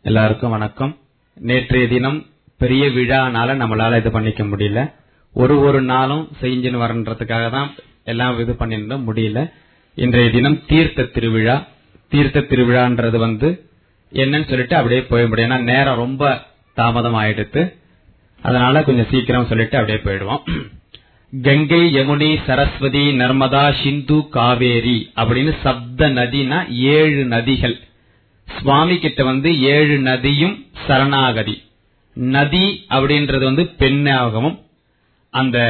எல்லாருக்கும் வணக்கம் நேற்றைய தினம் பெரிய விழானால நம்மளால இது பண்ணிக்க முடியல ஒரு ஒரு நாளும் செஞ்சுன்னு வரன்றதுக்காக தான் எல்லாம் இது பண்ணிருந்தோம் முடியல இன்றைய தினம் தீர்த்த திருவிழா தீர்த்த திருவிழான்றது வந்து என்னன்னு சொல்லிட்டு அப்படியே போய முடியும் ஏன்னா நேரம் ரொம்ப தாமதம் ஆயிடுத்து அதனால கொஞ்சம் சீக்கிரம் சொல்லிட்டு அப்படியே போயிடுவோம் கங்கை யமுனி சரஸ்வதி நர்மதா சிந்து காவேரி அப்படின்னு சப்த நதினா ஏழு நதிகள் சுவாமி கிட்ட வந்து ஏழு நதியும் சரணாகதி நதி அப்படின்றது வந்து பெண்ணாகவும் அந்த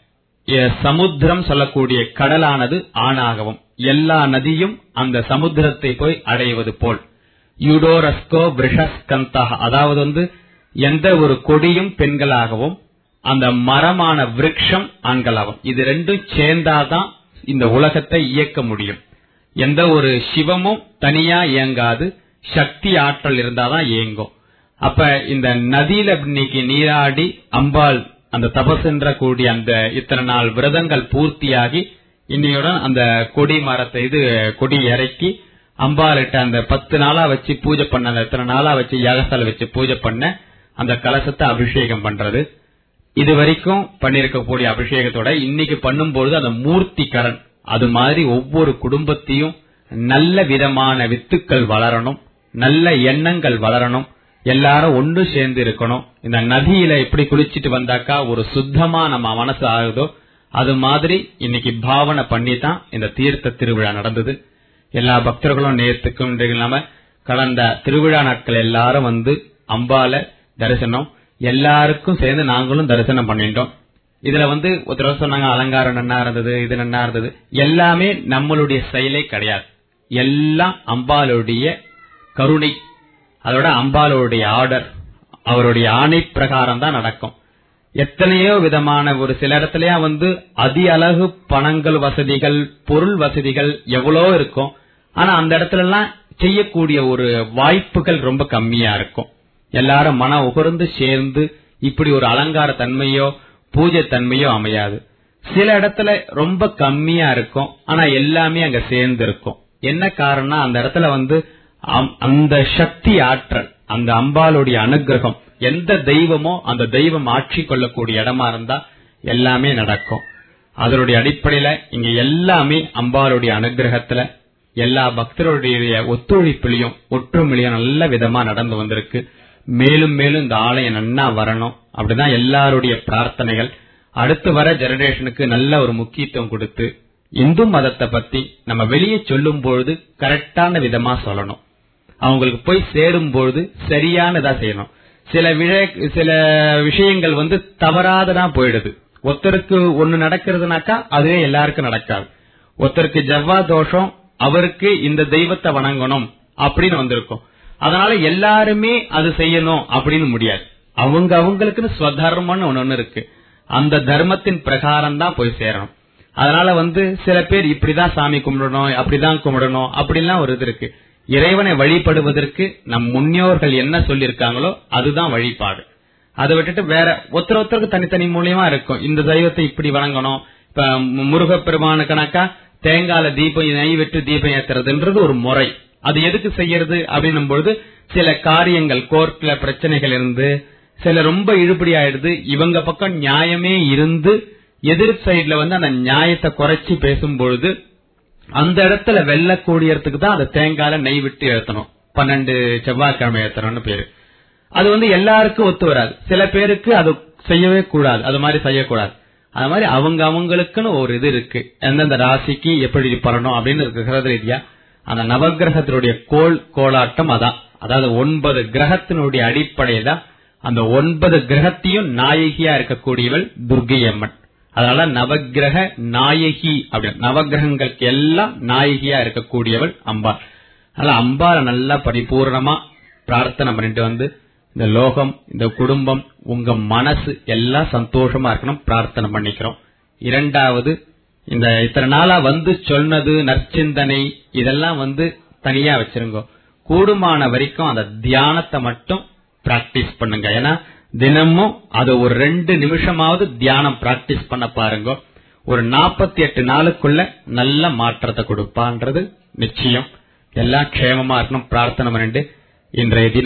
எ, சமுத்திரம் சொல்லக்கூடிய கடலானது ஆணாகவும் எல்லா நதியும் அந்த சமுத்திரத்தை போய் அடைவது போல் யுடோரஸ்கோ பிரிஷஸ்கந்தா அதாவது வந்து எந்த ஒரு கொடியும் பெண்களாகவும் அந்த மரமான விருட்சம் ஆண்களாகும் இது ரெண்டும் சேர்ந்தாதான் இந்த உலகத்தை இயக்க முடியும் எந்த ஒரு சிவமும் தனியா இயங்காது சக்தி ஆற்றல் இருந்தாதான் இயங்கும் அப்ப இந்த நதியில இன்னைக்கு நீராடி அம்பாள் அந்த தபசுன்ற கூடிய அந்த இத்தனை நாள் விரதங்கள் பூர்த்தியாகி இன்னையுடன் அந்த கொடி மரத்தை இது கொடி இறக்கி அம்பாளிட்ட அந்த பத்து நாளா வச்சு பூஜை பண்ண அந்த இத்தனை நாளா வச்சு யாகசால வச்சு பூஜை பண்ண அந்த கலசத்தை அபிஷேகம் பண்றது இது வரைக்கும் பண்ணிருக்கக்கூடிய அபிஷேகத்தோட இன்னைக்கு பண்ணும்பொழுது அந்த மூர்த்தி கரண் அது மாதிரி ஒவ்வொரு குடும்பத்தையும் நல்ல விதமான வித்துக்கள் வளரணும் நல்ல எண்ணங்கள் வளரணும் எல்லாரும் ஒன்று சேர்ந்து இருக்கணும் இந்த நதியில எப்படி குளிச்சிட்டு வந்தாக்கா ஒரு சுத்தமா நம்ம மனசு ஆகுதோ அது மாதிரி இன்னைக்கு பாவனை பண்ணி தான் இந்த தீர்த்த திருவிழா நடந்தது எல்லா பக்தர்களும் நேர்த்துக்கும் இன்றைக்கு இல்லாம கடந்த திருவிழா நாட்கள் எல்லாரும் வந்து அம்பால தரிசனம் எல்லாருக்கும் சேர்ந்து நாங்களும் தரிசனம் பண்ணிட்டோம் இதுல வந்து ஒருத்தர் சொன்னாங்க அலங்காரம் நன்னா இருந்தது இது நன்னா இருந்தது எல்லாமே நம்மளுடைய செயலே கிடையாது எல்லாம் அம்பாளுடைய கருணை அதோட அம்பாளுடைய ஆர்டர் அவருடைய ஆணை பிரகாரம் தான் நடக்கும் எத்தனையோ விதமான ஒரு சில இடத்துலயா வந்து அதி அழகு பணங்கள் வசதிகள் பொருள் வசதிகள் எவ்வளோ இருக்கும் ஆனா அந்த இடத்துல எல்லாம் செய்யக்கூடிய ஒரு வாய்ப்புகள் ரொம்ப கம்மியா இருக்கும் எல்லாரும் மன உகர்ந்து சேர்ந்து இப்படி ஒரு அலங்கார தன்மையோ பூஜை தன்மையோ அமையாது சில இடத்துல ரொம்ப கம்மியா இருக்கும் ஆனா எல்லாமே அங்க சேர்ந்து இருக்கும் என்ன காரணம்னா அந்த இடத்துல வந்து அம்- அந்த சக்தி ஆற்றல் அந்த அம்பாளுடைய அனுகிரகம் எந்த தெய்வமோ அந்த தெய்வம் ஆட்சி கொள்ளக்கூடிய இடமா இருந்தா எல்லாமே நடக்கும் அதனுடைய அடிப்படையில இங்க எல்லாமே அம்பாளுடைய அனுகிரகத்துல எல்லா பக்தருடைய ஒத்துழைப்பிலையும் ஒற்றுமையிலையும் நல்ல விதமா நடந்து வந்திருக்கு மேலும் மேலும் இந்த ஆலயம் நன்னா வரணும் அப்படிதான் எல்லாருடைய பிரார்த்தனைகள் அடுத்து வர ஜெனரேஷனுக்கு நல்ல ஒரு முக்கியத்துவம் கொடுத்து இந்து மதத்தை பத்தி நம்ம வெளியே சொல்லும் பொழுது கரெக்டான விதமா சொல்லணும் அவங்களுக்கு போய் சேரும் பொழுது சரியானதா செய்யணும் சில விஷய சில விஷயங்கள் வந்து தவறாததா போயிடுது ஒருத்தருக்கு ஒண்ணு நடக்கிறதுனாக்கா அதுவே எல்லாருக்கும் நடக்காது ஒருத்தருக்கு ஜவ்வா தோஷம் அவருக்கு இந்த தெய்வத்தை வணங்கணும் அப்படின்னு வந்திருக்கும் அதனால எல்லாருமே அது செய்யணும் அப்படின்னு முடியாது அவங்க அவங்களுக்குன்னு ஸ்வதர்மம்னு ஒண்ணு ஒண்ணு இருக்கு அந்த தர்மத்தின் பிரகாரம் தான் போய் சேரணும் அதனால வந்து சில பேர் இப்படிதான் சாமி கும்பிடணும் அப்படிதான் கும்பிடணும் அப்படிலாம் ஒரு இது இருக்கு இறைவனை வழிபடுவதற்கு நம் முன்னோர்கள் என்ன சொல்லியிருக்காங்களோ அதுதான் வழிபாடு அதை விட்டுட்டு வேற ஒருத்தர் ஒருத்தருக்கு தனித்தனி மூலியமா இருக்கும் இந்த தெய்வத்தை இப்படி வணங்கணும் இப்ப மு- முருகப்பெருமான கணக்கா தேங்கால தீபம் நெய் விட்டு தீபம் ஏத்துறதுன்றது ஒரு முறை அது எதுக்கு செய்யறது அப்படின்னும் பொழுது சில காரியங்கள் கோர்ட்ல பிரச்சனைகள் இருந்து சில ரொம்ப இழுபடி ஆயிடுது இவங்க பக்கம் நியாயமே இருந்து எதிர் சைடுல வந்து அந்த நியாயத்தை குறைச்சி பேசும்பொழுது அந்த இடத்துல வெள்ளக்கூடியறதுக்கு தான் அந்த தேங்கால நெய் விட்டு ஏத்தணும் பன்னெண்டு செவ்வாய்க்கிழமை ஏத்தணும்னு பேரு அது வந்து எல்லாருக்கும் ஒத்து வராது சில பேருக்கு அது செய்யவே கூடாது அது மாதிரி செய்யக்கூடாது அது மாதிரி அவங்க அவங்களுக்குன்னு ஒரு இது இருக்கு எந்தெந்த ராசிக்கு எப்படி பண்ணணும் அப்படின்னு இருக்கு கிரக ரீதியா அந்த நவகிரகத்தினுடைய கோள் கோலாட்டம் அதான் அதாவது ஒன்பது கிரகத்தினுடைய அடிப்படையில அந்த ஒன்பது கிரகத்தையும் நாயகியா இருக்கக்கூடியவள் துர்கை அம்மன் அதனால நவக்கிரக நாயகி அப்படின்னு நவக்கிரகங்களுக்கு எல்லாம் நாயகியா இருக்கக்கூடியவள் அம்பாள் அதனால அம்பாளை நல்லா பரிபூர்ணமா பிரார்த்தனை பண்ணிட்டு வந்து இந்த லோகம் இந்த குடும்பம் உங்க மனசு எல்லாம் சந்தோஷமா இருக்கணும் பிரார்த்தனை பண்ணிக்கிறோம் இரண்டாவது இந்த இத்தனை நாளா வந்து சொன்னது நற்சிந்தனை இதெல்லாம் வந்து தனியா வச்சிருங்க கூடுமான வரைக்கும் அந்த தியானத்தை மட்டும் பிராக்டிஸ் பண்ணுங்க ஏன்னா தினமும் அது ஒரு ரெண்டு நிமிஷமாவது தியானம் பிராக்டிஸ் பண்ண பாருங்க ஒரு நாற்பத்தி எட்டு நாளுக்குள்ள நல்ல மாற்றத்தை கொடுப்பான்றது நிச்சயம் எல்லாம் க்ஷேமமா இருக்கணும் பிரார்த்தனை பண்ணிட்டு இன்றைய தினம்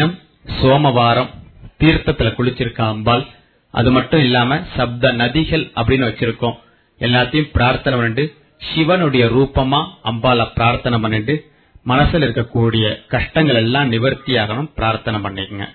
சோமவாரம் தீர்த்தத்துல குளிச்சிருக்கா அம்பாள் அது மட்டும் இல்லாம சப்த நதிகள் அப்படின்னு வச்சிருக்கோம் எல்லாத்தையும் பிரார்த்தனை பண்ணிட்டு சிவனுடைய ரூபமா அம்பாளை பிரார்த்தனை பண்ணிட்டு மனசுல இருக்கக்கூடிய கஷ்டங்கள் எல்லாம் நிவர்த்தி ஆகணும் பிரார்த்தனை பண்ணிக்கங்க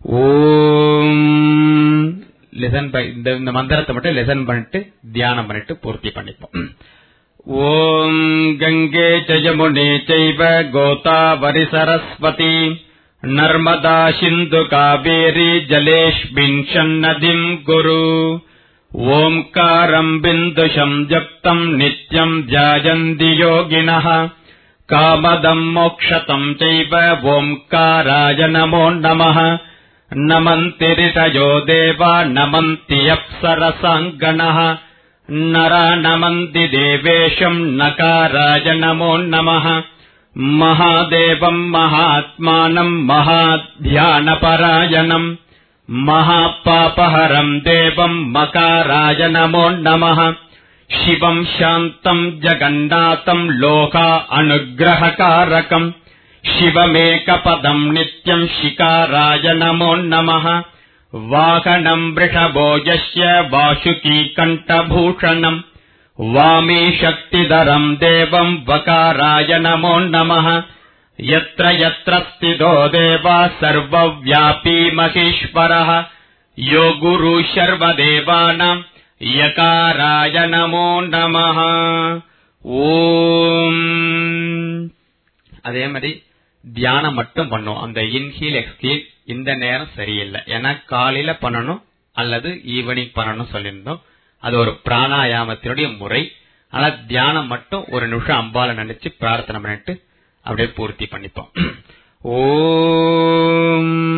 ஓம் லிசன் இந்த இந்த மந்திரத்தை மட்டும் லிசன் பண்ணிட்டு தியானம் பண்ணிட்டு பூர்த்தி பண்ணிப்போம் ஓம் கங்கே ச யமுனே சைவ கோதாவரி சரஸ்வதி நர்மதா சிந்து காவேரி ஜலேஷ்மின் சன்னதிம் குரு ஓம்காரம் பிந்துஷம் ஜப்தம் நித்யம் ஜாயந்தி யோகினः காமதம் மோக்ஷதம் चैव ஓம்காராய நமோ நமः नमन्ति ऋषयो देवा नमन्ति अप्सरसाङ्गणः नरा नमन्ति देवेशम् नकाराय नमो नमः महादेवम् महात्मानम् महाध्यानपरायणम् महापापहरम् देवम् मकाराय नमो नमः शिवम् शान्तम् जगन्नाथम् लोका अनुग्रहकारकम् शिवमेकपदम् नित्यम् शिकाराय नमो नमः वाहनम् वृषभो यस्य वासुकी कण्ठभूषणम् वामी शक्तिधरम् देवम् वकाराय नमो नमः यत्र यत्र स्थितो देवा सर्वव्यापी महेश्वरः यो गुरु सर्वदेवानाम् यकाराय नमो नमः ஓம் அதே மாதிரி தியானம் மட்டும் பண்ணும் அந்த இன்ஹீல் எக்ஸ்ஹீல் இந்த நேரம் சரியில்லை ஏன்னா காலையில பண்ணணும் அல்லது ஈவினிங் பண்ணணும் சொல்லியிருந்தோம் அது ஒரு பிராணாயாமத்தினுடைய முறை ஆனா தியானம் மட்டும் ஒரு நிமிஷம் அம்பால நினைச்சு பிரார்த்தனை பண்ணிட்டு அப்படியே பூர்த்தி பண்ணிப்போம் ஓம்